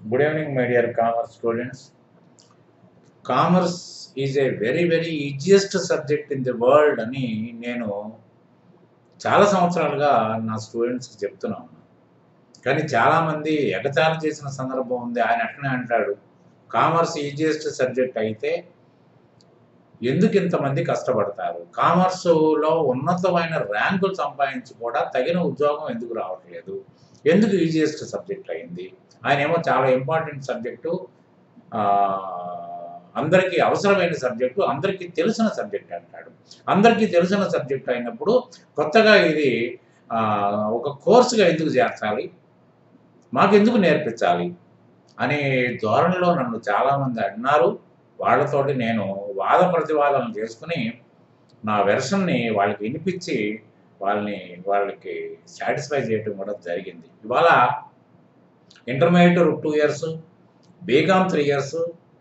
Good evening, my dear commerce students. Commerce is a very, very easiest subject in the world అని నేను చాలా సంవత్సరాలుగా నా స్టూడెంట్స్కి చెప్తున్నాను కానీ చాలామంది ఎగతాళి చేసిన సందర్భం ఉంది ఆయన అట్లనే అంటాడు కామర్స్ ఈజియెస్ట్ సబ్జెక్ట్ అయితే ఎందుకు ఇంతమంది కష్టపడతారు కామర్సులో ఉన్నతమైన ర్యాంకులు సంపాదించి కూడా తగిన ఉద్యోగం ఎందుకు రావట్లేదు ఎందుకు ఈజియెస్ట్ సబ్జెక్ట్ అయింది ఆయన ఏమో చాలా ఇంపార్టెంట్ సబ్జెక్టు ఆ, అందరికీ అవసరమైన సబ్జెక్టు అందరికీ తెలిసిన సబ్జెక్ట్ అంటాడు అందరికీ తెలిసిన సబ్జెక్ట్ అయినప్పుడు కొత్తగా ఇది ఆ, ఒక కోర్సుగా ఎందుకు చేర్చాలి మాకెందుకు నేర్పించాలి అనే ధోరణిలో నన్ను చాలామంది అన్నారు వాళ్ళతోటి నేను వాద ప్రతివాదనలు చేసుకుని నా వెర్షన్ని వాళ్ళకి వినిపించి వాళ్ళని వాళ్ళకి సాటిస్ఫై చేయడం కూడా జరిగింది ఇవాళ intermediate two years BCom three years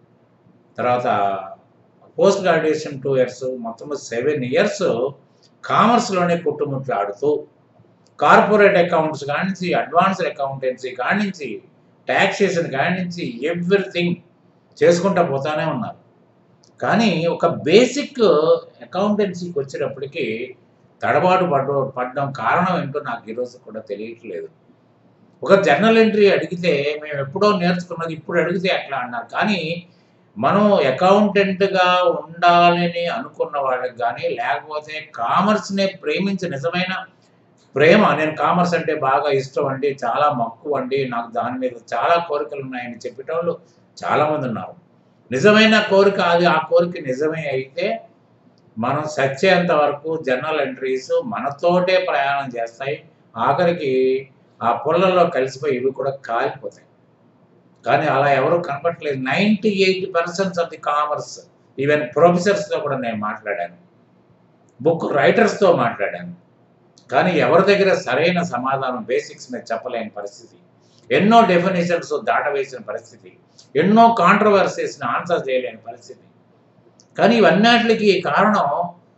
తర్వాత పోస్ట్ గ్రాడ్యుయేషన్ టూ ఇయర్స్ మొత్తం సెవెన్ ఇయర్స్ కామర్స్లోనే కుట్టుముట్లు ఆడుతూ కార్పొరేట్ అకౌంట్స్ కానించి అడ్వాన్స్డ్ అకౌంటెన్సీ కానించి ట్యాక్సేషన్ కానించి ఎవ్రీథింగ్ చేసుకుంటా పోతానే ఉన్నారు కానీ ఒక బేసిక్ అకౌంటెన్సీకి వచ్చేటప్పటికి తడబాటు పడ్డ పడడం కారణం ఏంటో నాకు ఈరోజు కూడా తెలియట్లేదు ఒక జర్నల్ ఎంట్రీ అడిగితే మేము ఎప్పుడో నేర్చుకున్నది ఇప్పుడు అడిగితే అట్లా అన్నారు కానీ మనం అకౌంటెంట్గా ఉండాలని అనుకున్న వాళ్ళకి కానీ లేకపోతే కామర్స్నే ప్రేమించి నిజమైన ప్రేమ నేను కామర్స్ అంటే బాగా ఇష్టం అండి చాలా మక్కువ అండి నాకు దాని మీద చాలా కోరికలు ఉన్నాయని చెప్పేటోళ్ళు చాలామంది ఉన్నారు నిజమైన కోరిక అది ఆ కోరిక నిజమే అయితే మనం సచ్చేంత వరకు జర్నల్ ఎంట్రీస్ మనతోటే ప్రయాణం చేస్తాయి ఆఖరికి ఆ పుల్లల్లో కలిసిపోయి ఇవి కూడా కాలిపోతాయి కానీ అలా ఎవరు కనపట్లేదు ninety eight percents of the commerce even ప్రొఫెసర్స్తో కూడా నేను మాట్లాడాను బుక్ రైటర్స్తో మాట్లాడాను కానీ ఎవరి దగ్గర సరైన సమాధానం బేసిక్స్ మీద చెప్పలేని పరిస్థితి ఎన్నో డెఫినేషన్స్ దాటవేసిన పరిస్థితి ఎన్నో కాంట్రవర్సీస్ని ఆన్సర్ చేయలేని పరిస్థితి కానీ ఇవన్నిటికి కారణం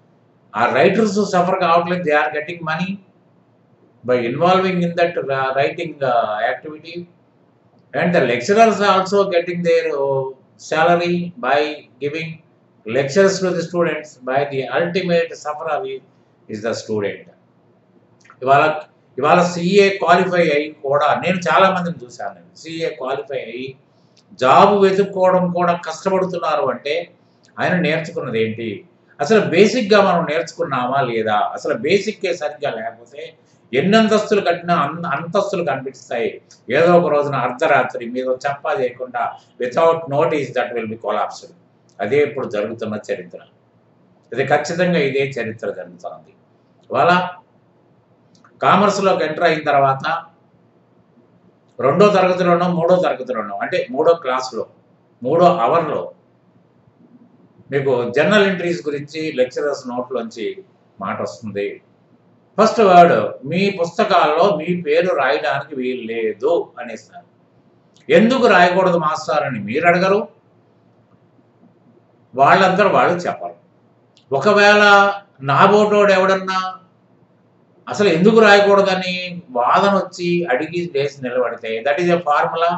ఆ రైటర్స్ సఫర్ కావట్లేదు they are getting money by involving in that writing activity and the lecturers also getting there salary by giving lectures to the students by the ultimate sufferer is the student ఇవాళ ఇవాళ CA qualify అయ్యి కూడా నేను చాలా మందిని చూశాను నేను CA qualify అయ్యి జాబ్ వెతుక్కోవడం కూడా కష్టపడుతున్నారు అంటే ఆయన నేర్చుకున్నది ఏంటి అసలు బేసిక్గా మనం నేర్చుకున్నామా లేదా అసలు బేసిక్కే సరిగ్గా లేకపోతే ఎన్ని అంతస్తులు కట్టినా అన్ అంతస్తులు కనిపిస్తాయి ఏదో ఒక రోజున అర్ధరాత్రి మీద చెప్పా చేయకుండా without notice that will be collapsed అదే ఇప్పుడు జరుగుతున్న చరిత్ర ఇది ఖచ్చితంగా ఇదే చరిత్ర జరుగుతుంది ఇవాళ కామర్స్లోకి ఎంటర్ అయిన తర్వాత రెండో తరగతిలోనో మూడో తరగతిలోనో అంటే మూడో క్లాస్లో మూడో అవర్లో మీకు జర్నల్ ఎంట్రీస్ గురించి లెక్చరర్స్ నోట్లోంచి మాట వస్తుంది ఫస్ట్ వర్డ్ మీ పుస్తకాల్లో మీ పేరు రాయడానికి వీలు లేదు అనేస్తారు ఎందుకు రాయకూడదు మాస్టర్ అని మీరు అడగరు వాళ్ళందరూ వాళ్ళు చెప్పరు ఒకవేళ నా బోటోడు ఎవడన్నా అసలు ఎందుకు రాయకూడదని వాదన వచ్చి అడిగి లేచి నిలబడితే దట్ ఈజ్ ఎ ఫార్ములా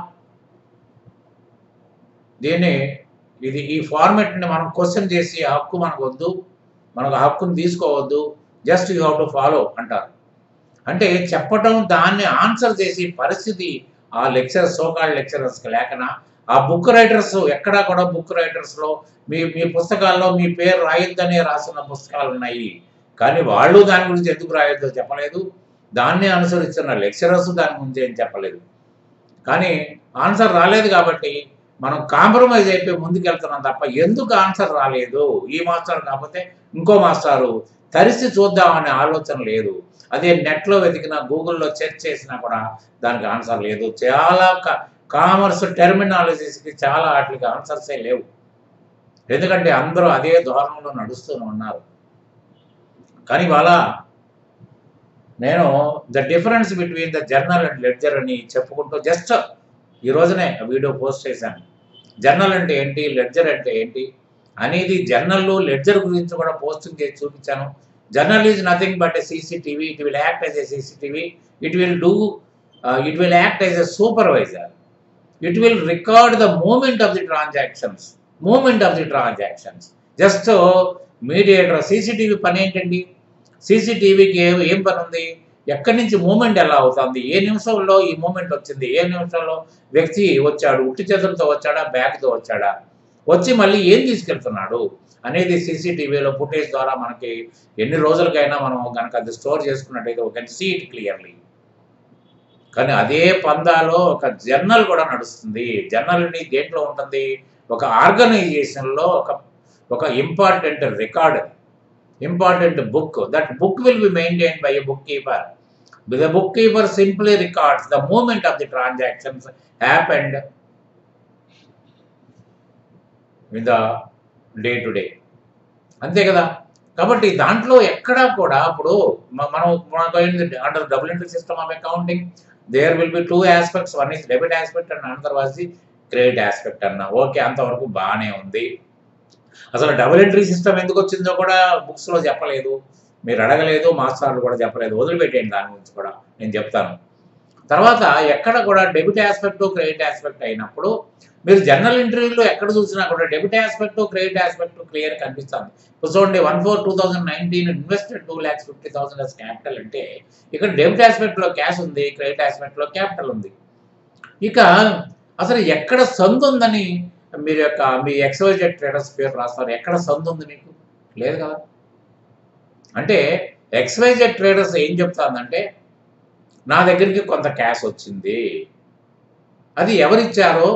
దీన్ని ఇది ఈ ఫార్మెట్ని మనం క్వశ్చన్ చేసి హక్కు మనకు వద్దు మనకు హక్కును తీసుకోవద్దు just you have to follow అంటారు అంటే చెప్పటం దాన్ని ఆన్సర్ చేసి పరిస్థితి ఆ లెక్చరర్స్ సోకాల్డ్ లెక్చరర్స్కి లేకనా ఆ బుక్ రైటర్స్ ఎక్కడా కూడా బుక్ రైటర్స్లో మీ మీ పుస్తకాల్లో మీ పేరు రాయొద్దనే రాసిన పుస్తకాలు ఉన్నాయి కానీ వాళ్ళు దాని గురించి ఎందుకు రాయొద్దో చెప్పలేదు దాన్ని అనుసరిస్తున్న లెక్చరర్స్ దాని గురించి ఏం చెప్పలేదు కానీ ఆన్సర్ రాలేదు కాబట్టి మనం కాంప్రమైజ్ అయిపోయి ముందుకెళ్తున్నాం తప్ప ఎందుకు ఆన్సర్ రాలేదు ఈ మాస్టర్ కాకపోతే ఇంకో మాస్టారు తరిసి చూద్దామనే ఆలోచన లేదు అదే నెట్లో వెతికినా గూగుల్లో సెర్చ్ చేసినా కూడా దానికి ఆన్సర్ లేదు చాలా కామర్స్ టెర్మినాలజీస్కి చాలా వాటికి ఆన్సర్సే లేవు ఎందుకంటే అందరూ అదే ధోరణిలో నడుస్తూ ఉన్నారు కానీ ఇవాళ నేను the difference between the journal and ledger అని చెప్పుకుంటూ జస్ట్ ఈ రోజునే వీడియో పోస్ట్ చేశాను జర్నల్ అంటే ఏంటి లెడ్జర్ అంటే ఏంటి అనేది జర్నల్ లెడ్జర్ గురించి కూడా పోస్టింగ్ చేసి చూపించాను journal is nothing but a CCTV it will act as a CCTV it will do it will act as a supervisor it will record the moment of the transactions moment of the transactions just mediator CCTV పని ఏంటండి సీసీటీవీకి ఏం ఏం పని ఉంది ఎక్కడి నుంచి moment ఎలా అవుతుంది ఏ నిమిషంలో ఈ మూమెంట్ వచ్చింది ఏ నిమిషంలో వ్యక్తి వచ్చాడు ఉట్టి చేతులతో వచ్చాడా బ్యాగ్తో వచ్చాడా వచ్చి మళ్ళీ ఏం తీసుకెళ్తున్నాడు అనేది సీసీటీవీలో ఫుటేజ్ ద్వారా మనకి ఎన్ని రోజులకైనా మనం కనుక అది స్టోర్ చేసుకున్నట్టయితే ఒక సీ ఇట్ క్లియర్లీ కానీ అదే పందాలో ఒక జర్నల్ కూడా నడుస్తుంది జర్నల్ని దేంట్లో ఉంటుంది ఒక ఆర్గనైజేషన్లో ఒక ఒక important record important book that book will be maintain by a book keeper the book keeper simply records the moment of the transactions happened in the day to day అంతే కదా కాబట్టి దాంట్లో ఎక్కడా కూడా ఇప్పుడు మ- మనం మనకు under double entry system of accounting there will be two aspects one is debit aspect and another was the credit aspect అన్న ఓకే అంతవరకు బాగానే ఉంది అసలు డబుల్ ఎంట్రీ సిస్టమ్ ఎందుకు వచ్చిందో కూడా బుక్స్లో చెప్పలేదు మీరు అడగలేదు మాస్టర్లు కూడా చెప్పలేదు వదిలిపెట్టేయండి దాని గురించి కూడా నేను చెప్తాను తర్వాత ఎక్కడ కూడా డెబిట్ ఆస్పెక్ట్ క్రెడిట్ ఆస్పెక్ట్ అయినప్పుడు మీరు జనరల్ ఇంటర్వ్యూలో ఎక్కడ చూసినా కూడా debit aspect credit aspect clear కనిపిస్తుంది ఇప్పుడు చూడండి one four two thousand nineteen invested two lakhs fifty thousand as capital అంటే ఇక్కడ డెబిట్ ఆస్పెక్ట్లో క్యాష్ ఉంది క్రెడిట్ ఆస్పెక్ట్లో క్యాపిటల్ ఉంది ఇక అసలు ఎక్కడ సందు ఉందని మీరు యొక్క మీ ఎక్స్వైజెడ్ ట్రేడర్స్ పేరు రాస్తారు ఎక్కడ సందు ఉంది మీకు లేదు కదా అంటే ఎక్స్వైజెడ్ ట్రేడర్స్ ఏం చెప్తానంటే నా దగ్గరికి కొంత క్యాష్ వచ్చింది అది ఎవరిచ్చారో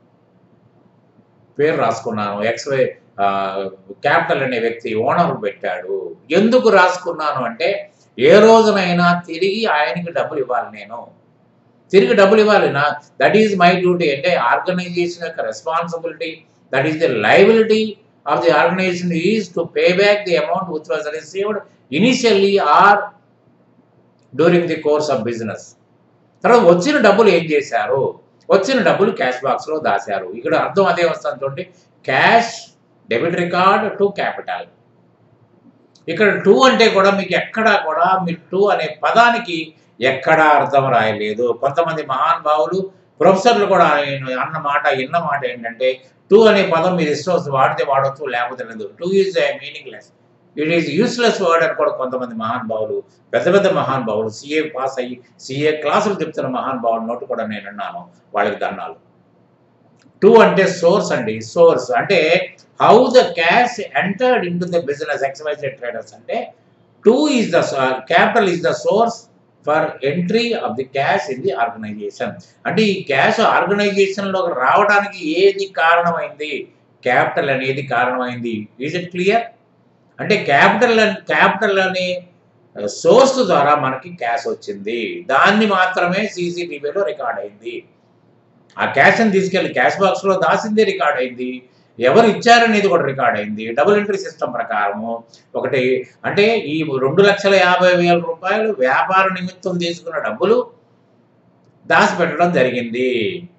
పేరు రాసుకున్నాను ఎక్స్వై క్యాపిటల్ అనే వ్యక్తి ఓనర్ పెట్టాడు ఎందుకు రాసుకున్నాను అంటే ఏ రోజునైనా తిరిగి ఆయనకి డబ్బులు ఇవ్వాలి నేను తిరిగి డబ్బులు ఇవ్వాలి నా దట్ ఈజ్ మై డ్యూటీ అంటే ఆర్గనైజేషన్ యొక్క responsibility that is the liability of the organization is to pay back the amount which was received initially or during the course of business తర్వాత వచ్చిన డబ్బులు ఏం చేశారు వచ్చిన డబ్బులు క్యాష్ బాక్స్లో దాశారు ఇక్కడ అర్థం అదే వస్తుంది చూడండి cash debit record to capital ఇక్కడ టూ అంటే కూడా మీకు ఎక్కడా కూడా మీరు టూ అనే పదానికి ఎక్కడా అర్థం రాయలేదు కొంతమంది మహానుభావులు ప్రొఫెసర్లు కూడా ఆయన అన్న మాట విన్న మాట ఏంటంటే టూ అనే పదం మీరు ఇష్టం వస్తే వాడితే వాడవచ్చు లేకపోతే లేదు two is meaningless it is useless word అని కూడా కొంతమంది మహానుభావులు పెద్ద పెద్ద మహానుభావులు సీఏ పాస్ అయ్యి సీఏ క్లాసులు చెప్తున్న మహానుభావుల నోటు కూడా నేను అన్నాను వాళ్ళకి దండాలు టూ అంటే సోర్స్ అండి సోర్స్ అంటే how the cash entered in to the business XYZ traders అంటే two is the capital is the source for entry of the cash in the organization అంటే ఈ క్యాష్ ఆర్గనైజేషన్లోకి రావడానికి ఏది కారణమైంది క్యాపిటల్ అనేది కారణమైంది ఈజ్ ఇట్ క్లియర్ అంటే క్యాపిటల్ క్యాపిటల్ అనే సోర్స్ ద్వారా మనకి క్యాష్ వచ్చింది దాన్ని మాత్రమే సీసీటీవీలో రికార్డ్ అయింది ఆ క్యాష్ని తీసుకెళ్లి క్యాష్ బాక్స్లో దాసిందే రికార్డ్ అయింది ఎవరు ఇచ్చారనేది కూడా రికార్డ్ అయింది డబుల్ ఎంట్రీ సిస్టమ్ ప్రకారము ఒకటి అంటే ఈ రెండు లక్షల యాభై వేల రూపాయలు వ్యాపార నిమిత్తం తీసుకున్న డబ్బులు దాచిపెట్టడం జరిగింది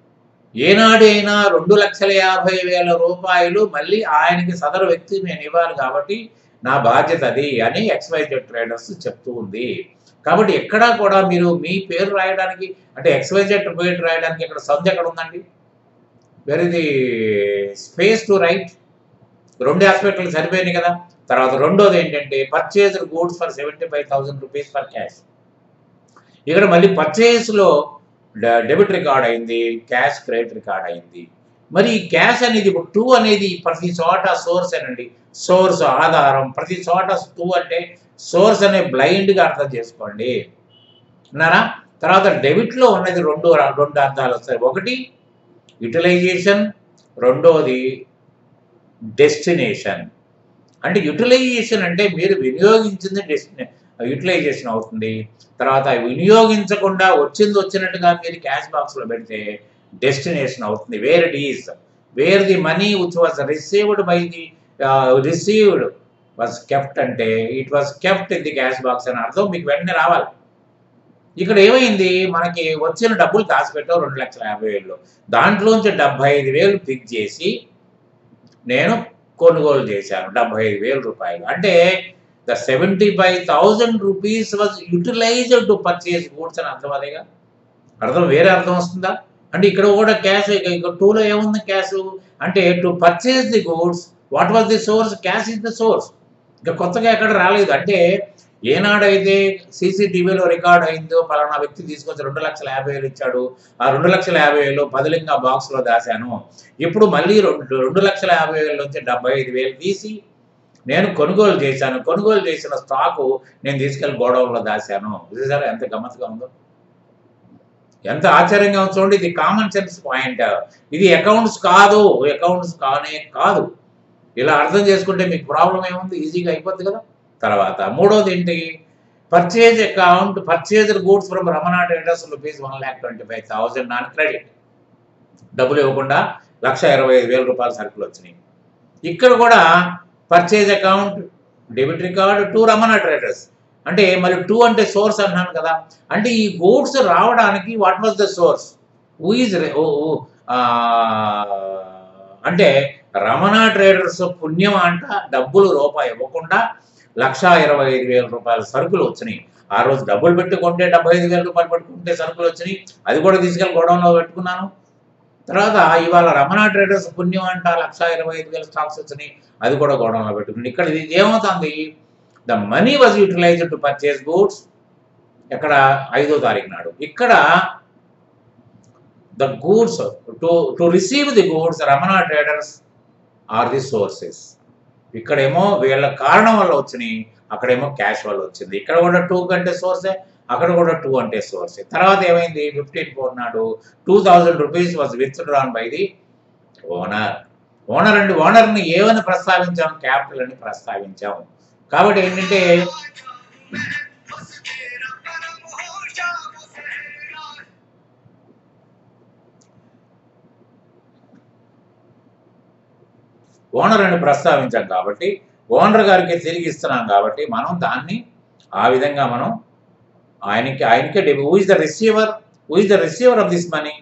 ఏనాడైనా రెండు లక్షల యాభై వేల రూపాయలు మళ్ళీ ఆయనకి సదరు వ్యక్తి నేను ఇవ్వాలి కాబట్టి నా బాధ్యత అది అని ఎక్స్వైజెడ్ ట్రేడర్స్ చెప్తూ ఉంది కాబట్టి ఎక్కడా కూడా మీరు మీ పేరు రాయడానికి అంటే ఎక్స్వైజెడ్ పేరు రాయడానికి ఇక్కడ సంధి ఎక్కడ ఉందండి వెర్ ఇది స్పేస్ టు రైట్ రెండు ఆస్పెక్ట్లు సరిపోయినాయి కదా తర్వాత రెండోది ఏంటంటే purchased goods for seventy five thousand rupees for cash ఇక్కడ మళ్ళీ పర్చేస్లో డెబిట్ రికార్డ్ అయింది క్యాష్ క్రెడిట్ రికార్డ్ అయింది మరి ఈ క్యాష్ అనేది ఇప్పుడు టూ అనేది ప్రతి చోట సోర్స్ అనండి సోర్స్ ఆధారం ప్రతి చోట టూ అంటే సోర్స్ అనే బ్లైండ్గా అర్థం చేసుకోండి ఉన్నారా తర్వాత డెబిట్లో ఉన్నది రెండు రెండు అర్థాలు వస్తాయి ఒకటి యూటిలైజేషన్ రెండోది డెస్టినేషన్ అంటే యూటిలైజేషన్ అంటే మీరు వినియోగించింది డెస్టినే యూటిలైజేషన్ అవుతుంది తర్వాత వినియోగించకుండా వచ్చింది వచ్చినట్టుగా మీరు క్యాష్ బాక్స్లో పెడితే డెస్టినేషన్ అవుతుంది where it is where the money which was received by the received was kept అంటే it was kept in the cash box అని అర్థం మీకు వెంటనే రావాలి ఇక్కడ ఏమైంది మనకి వచ్చిన డబ్బులు దాచిపెట్టావు రెండు లక్షల యాభై వేలు దాంట్లోంచి డెబ్బై ఐదు వేలు పిక్ చేసి నేను కొనుగోలు చేశాను డెబ్బై ఐదు వేల రూపాయలు అంటే the seventy five thousand rupees was utilized to purchase goods అని అర్థం అదేగా అర్థం వేరే అర్థం వస్తుందా అంటే ఇక్కడ కూడా క్యాష్ ఇక టూలో ఏముంది క్యాష్ అంటే to purchase the goods what was the source cash is the source ఇంకా కొత్తగా ఎక్కడ రాలేదు అంటే ఏనాడైతే సీసీటీవీలో రికార్డ్ అయిందో పలానా వ్యక్తి తీసుకొచ్చి రెండు లక్షల యాభై వేలు ఇచ్చాడు ఆ రెండు లక్షల యాభై వేలు బదులుగా బాక్స్లో దాశాను ఇప్పుడు మళ్ళీ రెండు రెండు లక్షల యాభై వేల నుంచి డెబ్బై ఐదు వేలు తీసి నేను కొనుగోలు చేశాను కొనుగోలు చేసిన స్టాకు నేను తీసుకెళ్లి గోడౌన్లో దాశాను చూసారా ఎంత గమ్మత్తుగా ఉందో ఎంత ఆశ్చర్యంగా ఉంది చూడండి ఇది కామన్ సెన్స్ పాయింట్ ఇది అకౌంట్స్ కాదు అకౌంట్స్ కానే కాదు ఇలా అర్థం చేసుకుంటే మీకు ప్రాబ్లం ఏముంది ఈజీగా అయిపోద్ది కదా తర్వాత మూడోది ఏంటి purchase account purchase goods from Ramana traders rupees one lakh twenty five thousand non credit డబ్బులు ఇవ్వకుండా లక్ష ఇరవై ఐదు వేల రూపాయల సరుకులు వచ్చినాయి ఇక్కడ కూడా purchase account debit record to Ramana traders అంటే మరి టూ అంటే సోర్స్ అన్నాను కదా అంటే ఈ గూడ్స్ రావడానికి what was the source who is అంటే రమణ ట్రేడర్స్ పుణ్యం అంట డబ్బులు రూపాయి ఇవ్వకుండా లక్ష ఇరవై ఐదు వేల రూపాయల సరుకులు వచ్చినాయి ఆ రోజు డబ్బులు పెట్టుకుంటే డెబ్బై ఐదు వేల రూపాయలు పెట్టుకుంటే సరుకులు వచ్చినాయి అది కూడా తీసుకెళ్ళి గోడౌన్లో పెట్టుకున్నాను తర్వాత ఇవాళ రమణ ట్రేడర్స్ పుణ్యం అంట లక్ష ఇరవై ఐదు వేల స్టాక్స్ వచ్చినాయి అది కూడా గోడౌన్లో పెట్టుకుని ఇక్కడ ఇది ఏమవుతుంది the money was utilize to purchase goods ఎక్కడ ఐదో తారీఖు నాడు ఇక్కడ the goods to to receive the goods Ramana traders are the sources ఇక్కడేమో వీళ్ళ కారణం వల్ల వచ్చినాయి అక్కడేమో క్యాష్ వల్ల వచ్చింది ఇక్కడ కూడా టూ కంటే సోర్సే అక్కడ కూడా టూ అంటే సోర్సే తర్వాత ఏమైంది ఫిఫ్టీన్ ఫోర్ నాడు two thousand rupees was withdrawn by the owner owner అండి ఓనర్ని ఏమని ప్రస్తావించాం క్యాపిటల్ అని ప్రస్తావించాం కాబట్టి ఏంటంటే ఓనర్ అని ప్రస్తావించాం కాబట్టి ఓనర్ గారికి తిరిగి ఇస్తున్నాం కాబట్టి మనం దాన్ని ఆ విధంగా మనం ఆయనకి ఆయనకే debit who is the receiver who is the receiver of this money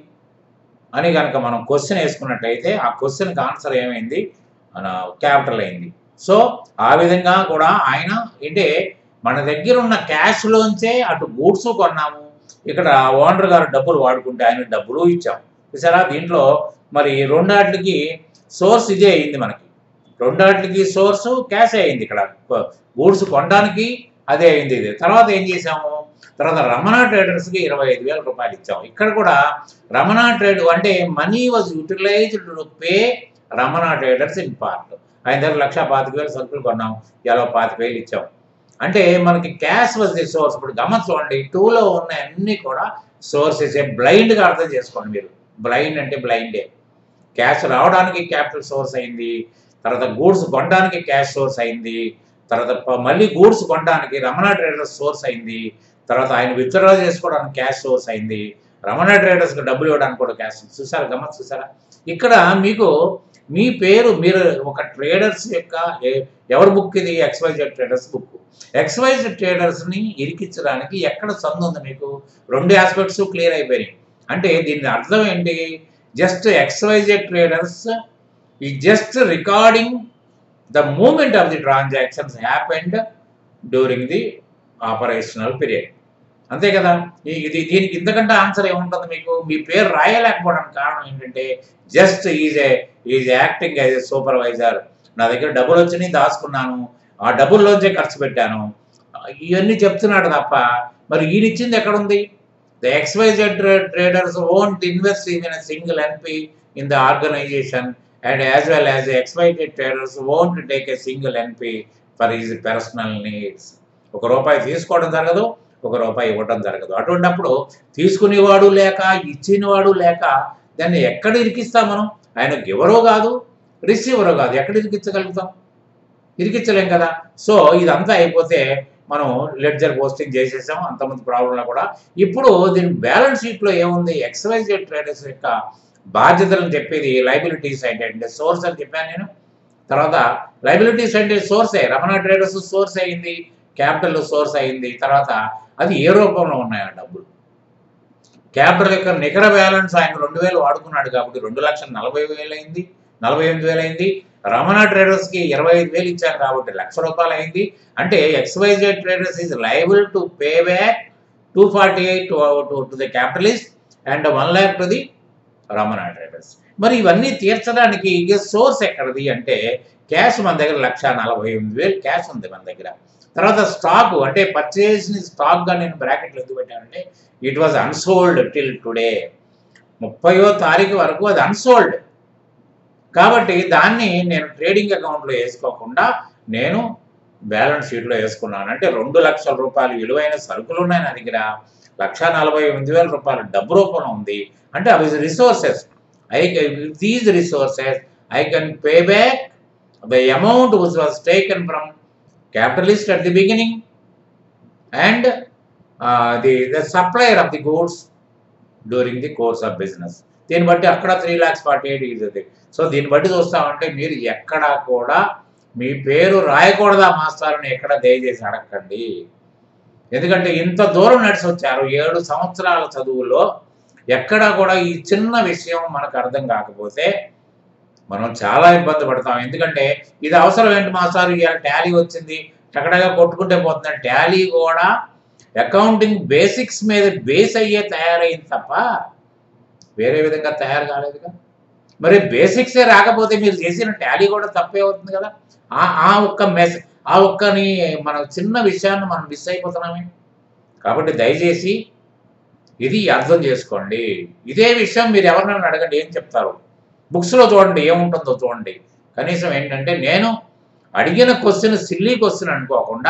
అని కనుక మనం క్వశ్చన్ వేసుకున్నట్టయితే ఆ క్వశ్చన్కి ఆన్సర్ ఏమైంది క్యాపిటల్ అయింది సో ఆ విధంగా కూడా ఆయన అంటే మన దగ్గర ఉన్న క్యాష్లోంచే అటు గూడ్స్ కొన్నాము ఇక్కడ ఓనర్ గారు డబ్బులు వాడుకుంటే ఆయన డబ్బులు ఇచ్చాం చూసారా దీంట్లో మరి రెండాటికి సోర్స్ ఇదే అయింది మనకి రెండాటికి సోర్స్ క్యాష్ అయింది ఇక్కడ గూడ్స్ కొనడానికి అదే అయింది ఇది తర్వాత ఏం చేసాము తర్వాత రమణ ట్రేడర్స్కి ఇరవై ఐదు వేల రూపాయలు ఇచ్చాము ఇక్కడ కూడా రమణ ట్రేడ్ అంటే money was utilized to pay Ramana traders in part ఆయన దగ్గర లక్ష పాతిక వేలు సరుకులు కొన్నాం ఇలా పాతిక వేలు ఇచ్చాం అంటే మనకి క్యాష్ వాజ్ ది సోర్స్ ఇప్పుడు గమని చూడండి టూలో ఉన్న అన్ని కూడా సోర్సెస్ బ్లైండ్గా అర్థం చేసుకోండి మీరు బ్లైండ్ అంటే బ్లైండే క్యాష్ రావడానికి క్యాపిటల్ సోర్స్ అయింది తర్వాత గూడ్స్ కొనడానికి క్యాష్ సోర్స్ అయింది తర్వాత ప- మళ్ళీ గూడ్స్ కొనడానికి రమణ ట్రేడర్స్ సోర్స్ అయింది తర్వాత ఆయన విత్డ్రా చేసుకోవడానికి క్యాష్ సోర్స్ అయింది రమణ ట్రేడర్స్కి డబ్బులు ఇవ్వడానికి కూడా క్యాష్ చూసారా గమ్మత్ చూసారా ఇక్కడ మీకు మీ పేరు మీరు ఒక ట్రేడర్స్ యొక్క ఏ- ఎవరి బుక్ ఇది ఎక్స్వైజెడ్ ట్రేడర్స్ బుక్ ఎక్స్వైజెడ్ ట్రేడర్స్ని ఇరికించడానికి ఎక్కడ సందు ఉంది మీకు రెండు ఆస్పెక్ట్స్ క్లియర్ అయిపోయినాయి అంటే దీని అర్థం ఏంటి జస్ట్ ఎక్స్వైజెడ్ ట్రేడర్స్ ఈ just recording the moment of the transactions happened during the operational period అంతే కదా ఈ- ఇది దీనికి ఇంతకంటే ఆన్సర్ ఏముంటుంది మీకు మీ పేరు రాయలేకపోవడానికి కారణం ఏంటంటే just is a is acting as a supervisor నా దగ్గర డబ్బులు వచ్చినాయి దాచుకున్నాను ఆ డబ్బుల్లోంచే ఖర్చు పెట్టాను ఇవన్నీ చెప్తున్నాడు తప్ప మరి ఈయన ఇచ్చింది ఎక్కడుంది the XYZ traders won't invest in a single NP in the organisation and as well as XYZ traders won't take a single NP for his personal needs ఒక రూపాయి తీసుకోవడం జరగదు ఒక రూపాయి ఇవ్వడం జరగదు అటువంటిప్పుడు తీసుకునేవాడు లేక ఇచ్చినవాడు లేక దాన్ని ఎక్కడ ఇరికిస్తాం మనం ఆయన గివరో కాదు రిసీవరో కాదు ఎక్కడ ఇరికించగలుగుతాం ఇరికించలేం కదా సో ఇదంతా అయిపోతే మనం లెడ్జర్ పోస్టింగ్ చేసేసాం అంతమంది ప్రాబ్లంలో కూడా ఇప్పుడు దీని బ్యాలెన్స్ షీట్లో ఏముంది ఎక్స్వైజెడ్ ట్రేడర్స్ యొక్క బాధ్యతలను చెప్పేది లైబిలిటీస్ అంటే సోర్స్ అని చెప్పాను నేను తర్వాత లైబిలిటీస్ అంటే సోర్సే రమణ ట్రేడర్స్ సోర్స్ అయింది క్యాపిటల్ సోర్స్ అయింది తర్వాత అది ఏ రూపంలో ఉన్నాయి ఆ డబ్బులు క్యాపిటల్ యొక్క నికర బ్యాలెన్స్ ఆయన రెండు వేలు వాడుకున్నాడు కాబట్టి రెండు లక్షల నలభై వేలు అయింది నలభై ఎనిమిది వేలు అయింది రమణ ట్రేడర్స్కి ఇరవై ఐదు వేలు ఇచ్చాను కాబట్టి లక్ష రూపాయలు అయింది అంటే XYZ traders is liable to pay back two forty eight to to the capitalist and one lakh to the Ramana traders మరి ఇవన్నీ తీర్చడానికి సోర్స్ ఎక్కడిది అంటే క్యాష్ మన దగ్గర లక్ష నలభై ఎనిమిది వేలు క్యాష్ ఉంది మన దగ్గర తర్వాత స్టాక్ అంటే పర్చేస్ స్టాక్గా నేను బ్రాకెట్లు ఎందుకు పెట్టానంటే it was unsold till today ముప్పయో తారీఖు వరకు అది అన్సోల్డ్ కాబట్టి దాన్ని నేను ట్రేడింగ్ అకౌంట్లో వేసుకోకుండా నేను బ్యాలెన్స్ షీట్లో వేసుకున్నాను అంటే రెండు లక్షల రూపాయలు విలువైన సరుకులు ఉన్నాయి నా దగ్గర లక్ష నలభై ఎనిమిది వేల రూపాయలు డబ్బు రూపంలో ఉంది అంటే అవి resources I these resources I can pay back the amount which was taken from capitalist at the beginning and the the supplier of the goods during the course of business దీన్ని బట్టి అక్కడ త్రీ ల్యాక్స్ ఫార్టీ ఎయిట్ ఇది so దీన్ని బట్టి చూస్తామంటే మీరు ఎక్కడా కూడా మీ పేరు రాయకూడదా మాస్టారుని ఎక్కడ దయచేసి అడగండి ఎందుకంటే ఇంత దూరం నడిచి వచ్చారు ఏడు సంవత్సరాల చదువులో ఎక్కడా కూడా ఈ చిన్న విషయం మనకు అర్థం కాకపోతే మనం చాలా ఇబ్బంది పడతాం ఎందుకంటే ఇది అవసరం ఏంటి మాస్టారు ఇవాళ టాలీ వచ్చింది టకటగా కొట్టుకుంటే పోతుంది టాలీ కూడా అకౌంటింగ్ బేసిక్స్ మీద బేస్ అయ్యే తయారైంది తప్ప వేరే విధంగా తయారు కాలేదుగా మరి బేసిక్సే రాకపోతే మీరు చేసిన టాలీ కూడా తప్పే అవుతుంది కదా ఆ ఆ ఒక్క మెస్ ఆ ఒక్కని మన చిన్న విషయాన్ని మనం మిస్ అయిపోతున్నామే కాబట్టి దయచేసి ఇది అర్థం చేసుకోండి ఇదే విషయం మీరు ఎవరినైనా అడగండి ఏం చెప్తారు బుక్స్లో చూడండి ఏముంటుందో చూడండి కనీసం ఏంటంటే నేను అడిగిన క్వశ్చన్ సిల్లీ క్వశ్చన్ అనుకోకుండా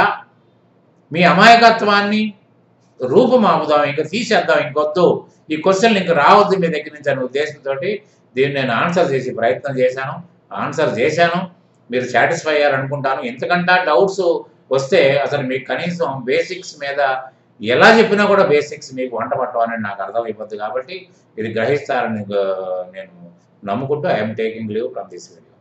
మీ అమాయకత్వాన్ని రూపుమాపుదాం ఇంకా తీసేద్దాం ఇంకొద్దు ఈ క్వశ్చన్లు ఇంక రావద్దు మీ దగ్గర నుంచి అనే ఉద్దేశంతో దీన్ని నేను ఆన్సర్ చేసి ప్రయత్నం చేశాను ఆన్సర్ చేశాను మీరు సాటిస్ఫై అయ్యారనుకుంటాను ఎంతకంటే డౌట్స్ వస్తే అసలు మీకు కనీసం బేసిక్స్ మీద ఎలా చెప్పినా కూడా బేసిక్స్ మీకు వంట పట్టమని నాకు అర్థమైపోద్ది కాబట్టి ఇది గ్రహిస్తారని ఆ, నేను నమ్ముకుంటూ I'm taking leave from this video